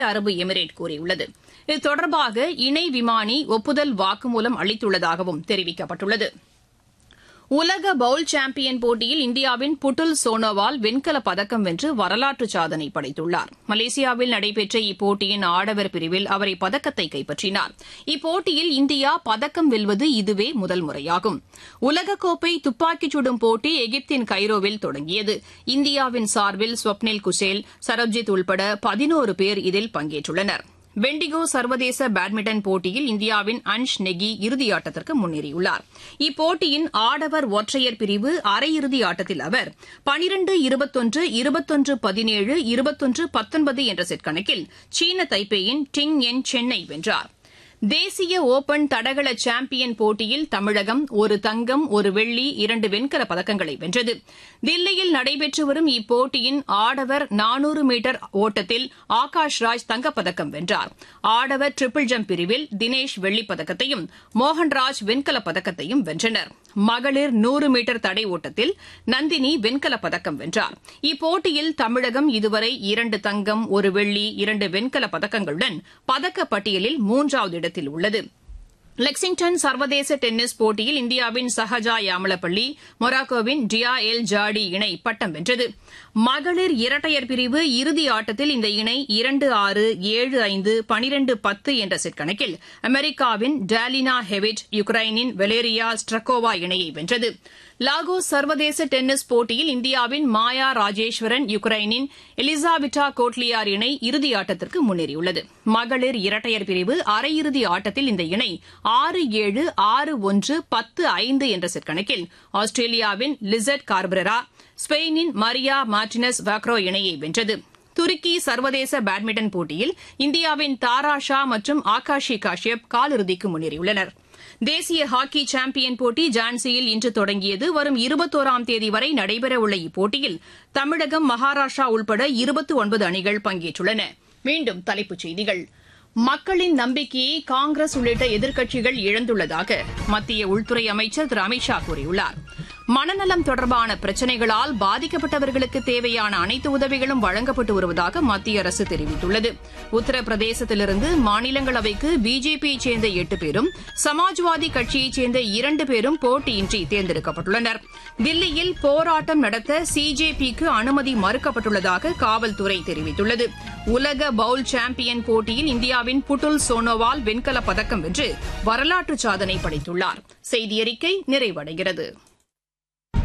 அரபு எமிரேட் கூறியுள்ளது இது தொடர்பாக இணை விமானி ஒப்புதல் வாக்குமூலம் அளித்துள்ளதாகவும் தெரிவிக்கப்பட்டுள்ளது உலக பவுல் சாம்பியன் போட்டியில் இந்தியாவின் புட்டுல் சோனோவால் வெண்கலப் பதக்கம் வென்று வரலாற்று சாதனை படைத்துள்ளார் மலேசியாவில் நடைபெற்ற இப்போட்டியின் ஆடவர் பிரிவில் அவர் இப்பதக்கத்தை கைப்பற்றினார் இப்போட்டியில் இந்தியா பதக்கம் வெல்வது இதுவே முதல் முறையாகும் உலகக்கோப்பை துப்பாக்கிச் சுடும் போட்டி எகிப்தின் கைரோவில் தொடங்கியது இந்தியாவின் சார்பில் ஸ்வப்னில் குசேல் சரப்ஜித் உள்பட பதினோரு பேர் இதில் பங்கேற்றுள்ளனா் வெண்டிகோ சர்வதேச பேட்மிண்டன் போட்டியில் இந்தியாவின் அன்ஷ் நெகி இறுதியாட்டத்திற்கு முன்னேறியுள்ளார் இப்போட்டியின் ஆடவர் ஒற்றையர் பிரிவு அரையிறுதி ஆட்டத்தில் அவர் பனிரண்டு இருபத்தொன்று இருபத்தொன்று பதினேழு இருபத்தொன்று பத்தொன்பது என்ற செட் கணக்கில் சீன தைப்பேயின் டிங் என் சென்னை வென்றார் தேசிய ஒபன் தடகள சாம்பியன் போட்டியில் தமிழகம் ஒரு தங்கம் ஒரு வெள்ளி இரண்டு வெண்கலப் பதக்கங்களை வென்றது தில்லியில் நடைபெற்று வரும் இப்போட்டியின் ஆடவர் நானூறு மீட்டர் ஓட்டத்தில் ஆகாஷ் ராஜ் தங்கப்பதக்கம் வென்றார் ஆடவர் ட்ரிபிள் ஜம்ப் பிரிவில் தினேஷ் வெள்ளிப் பதக்கத்தையும் மோகன்ராஜ் வெண்கலப் பதக்கத்தையும் வென்றனர் மகளிர் நூறு மீட்டர் தடை ஓட்டத்தில் நந்தினி வெண்கலப் பதக்கம் வென்றார் இப்போட்டியில் தமிழகம் இதுவரை இரண்டு தங்கம் ஒரு வெள்ளி இரண்டு வெண்கலப் பதக்கங்களுடன் பதக்கப் பட்டியலில் மூன்றாவது இடத்தில் உள்ளது லெக்சிங்டன் சர்வதேச டென்னிஸ் போட்டியில் இந்தியாவின் சஹஜா யாமலப்பள்ளி மொராக்கோவின் டியா எல் ஜாடி இணை பட்டம் வென்றது மகளிர் இரட்டையர் பிரிவு இறுதி ஆட்டத்தில் இந்த இணை இரண்டு ஆறு ஏழு ஐந்து பனிரெண்டு பத்து என்ற செட் கணக்கில் அமெரிக்காவின் டாலினா ஹெவிட் யுக்ரைனின் வெலேரியா ஸ்ட்ரக்கோவா இணையை வென்றது லாகோஸ் சர்வதேச டென்னிஸ் போட்டியில் இந்தியாவின் மாயா ராஜேஸ்வரன் யுக்ரைனின் எலிசாபிட்டா கோட்லியார் இணை இறுதியாட்டத்திற்கு முன்னேறியுள்ளது மகளிர் இரட்டையர் பிரிவு அரையிறுதி ஆட்டத்தில் இந்த இணை ஆறு ஏழு ஆறு ஒன்று பத்து ஐந்து என்ற செட் கணக்கில் ஆஸ்திரேலியாவின் லிசட் கார்பரா ஸ்பெயினின் மரியா மார்டினஸ் வாக்ரோ இணையை வென்றது துருக்கி சர்வதேச பேட்மிண்டன் போட்டியில் இந்தியாவின் தாரா ஷா மற்றும் ஆகாஷி காஷ்யப் காலிறுதிக்கு முன்னேறியுள்ளனா் தேசிய ஹாக்கி சாம்பியன் போட்டி ஜான்சியில் இன்று தொடங்கியது வரும் இருபத்தோராம் தேதி வரை நடைபெறவுள்ள இப்போட்டியில் தமிழகம் மகாராஷ்டிரா உள்பட இருபத்தி ஒன்பது அணிகள் பங்கேற்றுள்ளன மீண்டும் தலைப்புச் செய்திகள் மக்களின் நம்பிக்கையை காங்கிரஸ் உள்ளிட்ட எதிர்க்கட்சிகள் இழந்துள்ளதாக மத்திய உள்துறை அமைச்சர் திரு அமித்ஷா கூறியுள்ளார் மனநலம் தொடர்பான பிரச்சினைகளால் பாதிக்கப்பட்டவர்களுக்கு தேவையான அனைத்து உதவிகளும் வழங்கப்பட்டு வருவதாக மத்திய அரசு தெரிவித்துள்ளது உத்தரப்பிரதேசத்திலிருந்து மாநிலங்களவைக்கு பிஜேபியைச் சேர்ந்த எட்டு பேரும் சமாஜ்வாதி கட்சியைச் சேர்ந்த இரண்டு பேரும் போட்டியின்றி தேர்ந்தெடுக்கப்பட்டுள்ளனர் தில்லியில் போராட்டம் நடத்த சிஜேபிக்கு அனுமதி மறுக்கப்பட்டுள்ளதாக காவல்துறை தெரிவித்துள்ளது உலக பவுல் சாம்பியன் போட்டியில் இந்தியாவின் புட்டுல் சோனோவால் வெண்கலப் பதக்கம் வென்று வரலாற்று சாதனை படைத்துள்ளார் செய்தியறிக்கை நிறைவடைகிறது